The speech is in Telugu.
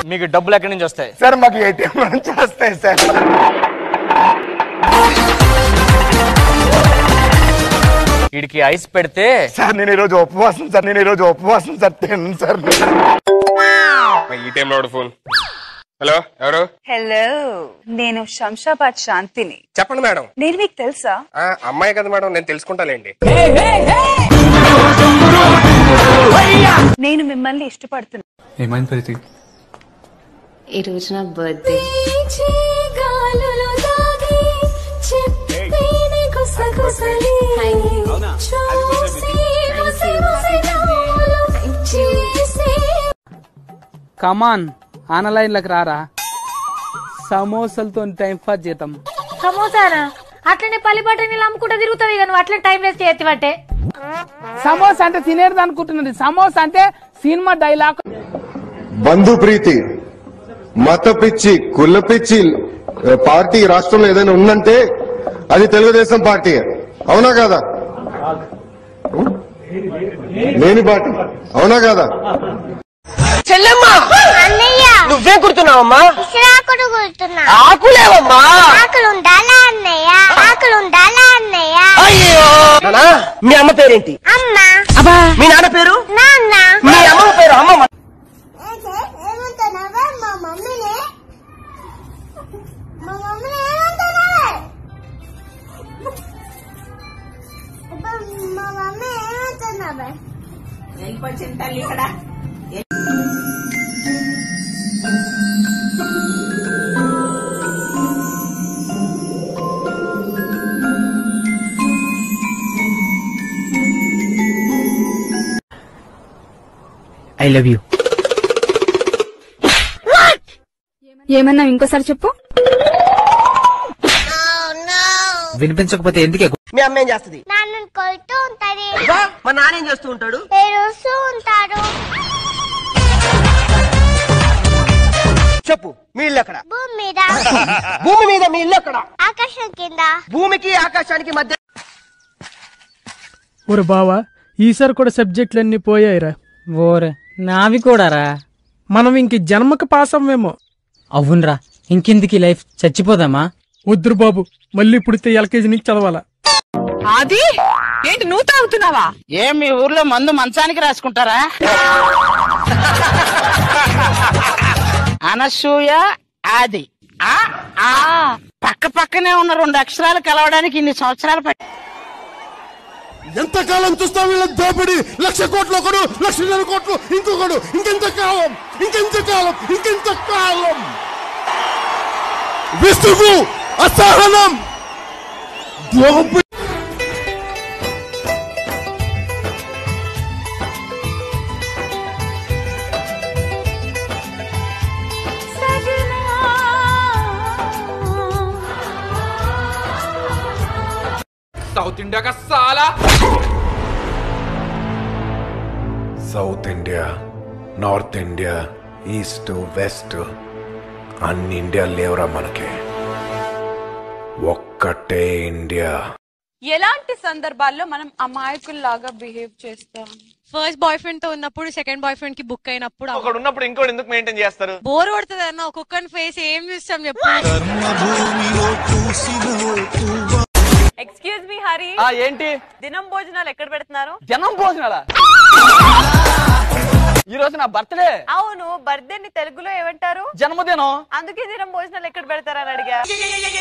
మీకు డబ్బులు ఎక్కడి నుంచి వస్తాయి సార్ మాకు ఏటీఎం నుంచి వస్తాయి సార్ వీడికి ఐస్ పెడితే సార్ నేను ఈరోజు ఉపవాసం సార్ నేను ఈరోజు ఉపవాసం సార్ తిన్నాను సార్ ఈ టైంలో ఫోన్ హలో ఎవరు హలో నేను శంషాబాద్ శాంతిని చెప్పండి మేడం నేను మీకు తెలుసా ఆ, అమ్మాయి కదా మేడం నేను తెలుసుకుంటాలేండి నేను మిమ్మల్ని ఇష్టపడుతున్నా ఏమైంది ప్రీతి ఈ రోజు నా బర్త్డే కమాన్ ఆనలైన్లకు రారా సమోసాలతో టైం పాస్ చేద్దాం సమోసానా అట్లనే పల్లి బట్టని అమ్ముకుంటా తిరుగుతావు ఇక నువ్వు అట్లనే టైం వేస్ట్ చేయత్తి పట్టే సమోసా అంటే తినేది అనుకుంటున్నది సమోసా అంటే సినిమా డైలాగ్ బంధు ప్రీతి మత పిచ్చి కుల పిచ్చి పార్టీ రాష్ట్రంలో ఏదైనా ఉందంటే అది తెలుగుదేశం పార్టీ అవునా కాదా లేని పార్టీ అవునా కాదా చెల్లెమ్మా అన్నయ్య నువ్వే కుడుతున్నావమ్మా ఇసురాకుడు కూర్చున్నా ఆకులేవమ్మా ఆకులు ఉండాలా అన్నయ్య ఆకులు ఉండాలా అన్నయ్య అయ్యో నానా మీ అమ్మ పేరేంటి అమ్మ మీ నాన్న పేరు నాన్న మీ అమ్మ పేరు అమ్మమ్మ ఏమంటున్నావా మా మమ్మీని మా మమ్మీని ఏమంటున్నావా మా మమ్మీ ఏమంటున్నావా ఐ లవ్ యూ ఏమన్నా ఇంకోసారి చెప్పు వినిపించకపోతే ఎందుకే మీ అమ్మ ఏం చేస్తుంది నాన్న కొడుతూ ఉంటది మా నాన్న ఏం చేస్తూ ఉంటాడు ఏడుస్తూ ఉంటాడు చెప్పు మీ ఇల్లు ఎక్కడ భూమి మీద భూమి మీద మీ ఇల్లు ఎక్కడ ఆకాశం కింద భూమికి ఆకాశానికి మధ్య ఒరు బావా ఈసారి కూడా సబ్జెక్టులన్నీ పోయాయిరా ఓరే నావి కూడా రా మనం ఇంక జన్మకు పాస్ అవ్వేమో అవునరా ఇంకెందుకు ఈ లైఫ్ చచ్చిపోదామా వద్దురు బాబు మళ్ళీ పుడితే ఎల్కేజీ నుంచి చదవాలా అది ఏంటి నువ్వు తాగుతున్నావా ఏం మీ ఊర్లో మందు మంచానికి రాసుకుంటారా అనసూయ ఆది ఆ ఆ పక్క పక్కనే ఉన్న రెండు అక్షరాలు కలవడానికి ఇన్ని సంవత్సరాలు పట్టి ఎంతకాలం చూస్తాం వీళ్ళ దోపిడి లక్ష కోట్లు ఒకడు లక్షన్నర కోట్లు ఇంకొకడు ఇంకెంత కాలం ఇంకెంత కాలం ఇంకెంత కాలం విసుగు అసహనం దోపిడి సౌత్ ఇండియా కా సాలా South India North India East West అన్ని ఇండియా లేవురా మనకి ఒక్కటే ఇండియా ఎలాంటి సందర్భాల్లో మనం అమాయకుల్లాగా బిహేవ్ చేస్తాం ఫస్ట్ బాయ్ ఫ్రెండ్ తో ఉన్నప్పుడు సెకండ్ బాయ్ ఫ్రెండ్ కి బుక్ అయినప్పుడు ఒకడు ఉన్నప్పుడు ఇంకోటి ఎందుకు మెయింటైన్ చేస్తారు బోర్ కొడుతుంది అన్న ఒక్కొక్కని ఫేస్ ఏం చూస్తాం చెప్పు ఎక్స్క్యూజ్ మీ హరి ఆ ఏంటి దినం భోజనాలు ఎక్కడ పెడుతున్నారు జనం భోజనాలా ఈ రోజు నా బర్త్డే అవును బర్త్డే ని తెలుగులో ఏమంటారు జన్మదినం అందుకే దినం భోజనాలు ఎక్కడ పెడతారని అడిగా